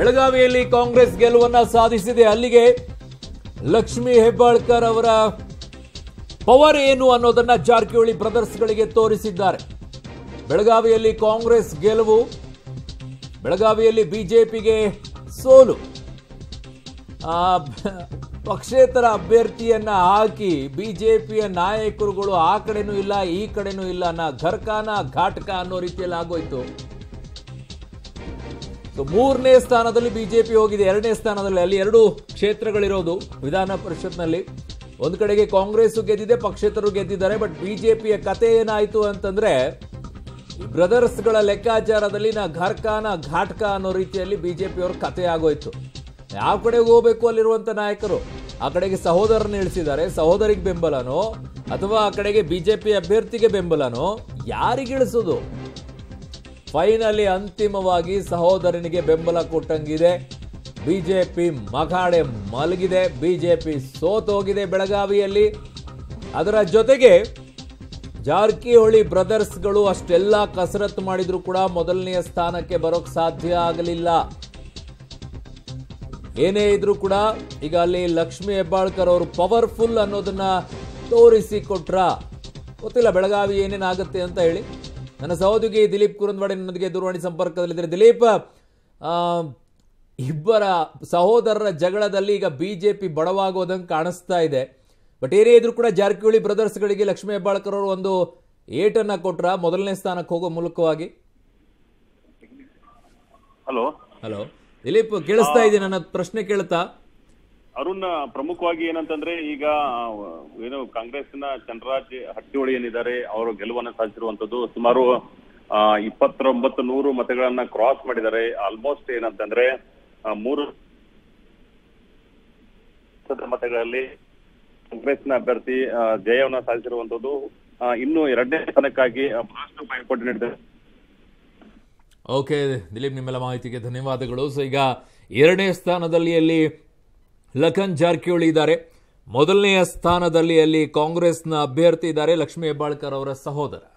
ಬೆಳಗಾವಿಯಲ್ಲಿ ಕಾಂಗ್ರೆಸ್ ಗೆಲುವನ್ನ ಸಾಧಿಸಿದೆ ಅಲ್ಲಿಗೆ ಲಕ್ಷ್ಮಿ ಹೆಬ್ಬಾಳ್ಕರ್ ಅವರ ಪವರ್ ಏನು ಅನ್ನೋದನ್ನ ಜಾರಕಿಹೊಳಿ ಬ್ರದರ್ಸ್ಗಳಿಗೆ ತೋರಿಸಿದ್ದಾರೆ ಬೆಳಗಾವಿಯಲ್ಲಿ ಕಾಂಗ್ರೆಸ್ ಗೆಲುವು ಬೆಳಗಾವಿಯಲ್ಲಿ ಬಿಜೆಪಿಗೆ ಸೋಲು ಆ, ಪಕ್ಷೇತರ ಅಭ್ಯರ್ಥಿಯನ್ನ ಹಾಕಿ ಬಿಜೆಪಿಯ ನಾಯಕರುಗಳು ಆ ಕಡೆನೂ ಇಲ್ಲ ಈ ಕಡೆನೂ ಇಲ್ಲ ನಾ ಘರ್ಕಾನ ಘಾಟ್ಕ ಅನ್ನೋ ರೀತಿಯಲ್ಲಿ ಆಗೋಯ್ತು ಸೊ ಮೂರನೇ ಸ್ಥಾನದಲ್ಲಿ ಬಿಜೆಪಿ ಹೋಗಿದೆ ಎರಡನೇ ಸ್ಥಾನದಲ್ಲಿ ಅಲ್ಲಿ ಎರಡು ಕ್ಷೇತ್ರಗಳಿರೋದು ವಿಧಾನ ಪರಿಷತ್ನಲ್ಲಿ ಒಂದು ಕಡೆಗೆ ಕಾಂಗ್ರೆಸ್ ಗೆದ್ದಿದೆ ಪಕ್ಷೇತರರು ಗೆದ್ದಿದ್ದಾರೆ ಬಟ್ ಬಿಜೆಪಿಯ ಕತೆ ಏನಾಯ್ತು ಅಂತಂದ್ರೆ ಈ ಬ್ರದರ್ಸ್ಗಳ ಲೆಕ್ಕಾಚಾರದಲ್ಲಿ ನಾ ಘರ್ಕಾನ ಘಾಟ್ಕ ಅನ್ನೋ ರೀತಿಯಲ್ಲಿ ಬಿಜೆಪಿಯವ್ರ ಕತೆ ಆಗೋಯ್ತು ಯಾವ ಕಡೆಗೆ ಹೋಗ್ಬೇಕು ಅಲ್ಲಿರುವಂತ ನಾಯಕರು ಆ ಕಡೆಗೆ ಸಹೋದರನ ಇಳಿಸಿದ್ದಾರೆ ಸಹೋದರಿಗೆ ಬೆಂಬಲನೋ ಅಥವಾ ಆ ಕಡೆಗೆ ಬಿಜೆಪಿ ಅಭ್ಯರ್ಥಿಗೆ ಬೆಂಬಲನೋ ಯಾರಿಗೆ ಇಳಿಸೋದು ಫೈನಲಿ ಅಂತಿಮವಾಗಿ ಸಹೋದರನಿಗೆ ಬೆಂಬಲ ಕೊಟ್ಟಂಗಿದೆ ಬಿಜೆಪಿ ಮಗಾಡೆ ಮಲಗಿದೆ ಬಿಜೆಪಿ ಸೋತೋಗಿದೆ ಬೆಳಗಾವಿಯಲ್ಲಿ ಅದರ ಜೊತೆಗೆ ಜಾರಕಿಹೊಳಿ ಬ್ರದರ್ಸ್ಗಳು ಅಷ್ಟೆಲ್ಲ ಕಸರತ್ತು ಮಾಡಿದ್ರು ಕೂಡ ಮೊದಲನೆಯ ಸ್ಥಾನಕ್ಕೆ ಬರೋಕ್ ಸಾಧ್ಯ ಆಗಲಿಲ್ಲ ಏನೇ ಇದ್ರೂ ಕೂಡ ಈಗ ಅಲ್ಲಿ ಲಕ್ಷ್ಮಿ ಹೆಬ್ಬಾಳ್ಕರ್ ಅವರು ಪವರ್ಫುಲ್ ಅನ್ನೋದನ್ನ ತೋರಿಸಿ ಕೊಟ್ರ ಗೊತ್ತಿಲ್ಲ ಬೆಳಗಾವಿ ಏನೇನಾಗುತ್ತೆ ಅಂತ ಹೇಳಿ ನನ್ನ ಸಹೋದರಿ ದಿಲೀಪ್ ಕುರಂದ್ವಾಡೆ ನನ್ನೊಂದಿಗೆ ದೂರವಾಣಿ ಸಂಪರ್ಕದಲ್ಲಿದ್ದಾರೆ ದಿಲೀಪ್ ಆ, ಇಬ್ಬರ ಸಹೋದರರ ಜಗಳದಲ್ಲಿ ಈಗ ಬಿಜೆಪಿ ಬಡವಾಗೋದಂಗೆ ಕಾಣಿಸ್ತಾ ಇದೆ ಬಟ್ ಏನೇ ಇದ್ರೂ ಕೂಡ ಜಾರಕಿಹೊಳಿ ಬ್ರದರ್ಸ್ಗಳಿಗೆ ಲಕ್ಷ್ಮೀ ಹೆಬ್ಬಾಳ್ಕರ್ ಅವರು ಒಂದು ಏಟನ್ನ ಕೊಟ್ರ ಮೊದಲನೇ ಸ್ಥಾನಕ್ಕೆ ಹೋಗೋ ಮೂಲಕವಾಗಿ ಹಲೋ ಹಲೋ ದಿಲೀಪ್ ಕೇಳಿಸ್ತಾ ಇದೆ ನನ್ನ ಪ್ರಶ್ನೆ ಕೇಳುತ್ತಾ ಅರುಣ್ ಪ್ರಮುಖವಾಗಿ ಏನಂತಂದ್ರೆ ಈಗ ಆ, ಏನು ಕಾಂಗ್ರೆಸ್ನ ಚಂದ್ರರಾಜ್ ಹಟ್ಟಿಹೊಳಿ ಏನಿದ್ದಾರೆ ಅವರು ಗೆಲುವನ್ನ ಸಾಧಿಸಿರುವಂತದ್ದು ಸುಮಾರು ಆ, ಇಪ್ಪತ್ತೊಂಬತ್ತು ನೂರು ಮತಗಳನ್ನ ಕ್ರಾಸ್ ಮಾಡಿದ್ದಾರೆ ಆಲ್ಮೋಸ್ಟ್ ಏನಂತಂದ್ರೆ ಆ, ಮೂರು ಲಕ್ಷದ ಮತಗಳಲ್ಲಿ ಕಾಂಗ್ರೆಸ್ನ ಅಭ್ಯರ್ಥಿ ಆ, ಜಯವನ್ನ ಸಾಧಿಸಿರುವಂತದ್ದು ಆ, ಇನ್ನು ಎರಡನೇ ಸ್ಥಾನಕ್ಕಾಗಿ ಆ, ಬಹಳಷ್ಟು ಪೈಪೋಟಿ ನೀಡಿದ್ದಾರೆ ಓಕೆ ದಿಲೀಪ್ ನಿಮ್ಮೆಲ್ಲ ಮಾಹಿತಿಗೆ ಧನ್ಯವಾದಗಳು ಸೊ ಈಗ ಎರಡನೇ ಸ್ಥಾನದಲ್ಲಿ ಅಲ್ಲಿ ಲಖನ್ ಜಾರಕಿಹೊಳಿ ಇದ್ದಾರೆ ಮೊದಲನೆಯ ಸ್ಥಾನದಲ್ಲಿ ಅಲ್ಲಿ ಕಾಂಗ್ರೆಸ್ನ ಅಭ್ಯರ್ಥಿ ಇದ್ದಾರೆ ಲಕ್ಷ್ಮೀ ಹೆಬ್ಬಾಳ್ಕರ್ ಅವರ ಸಹೋದರ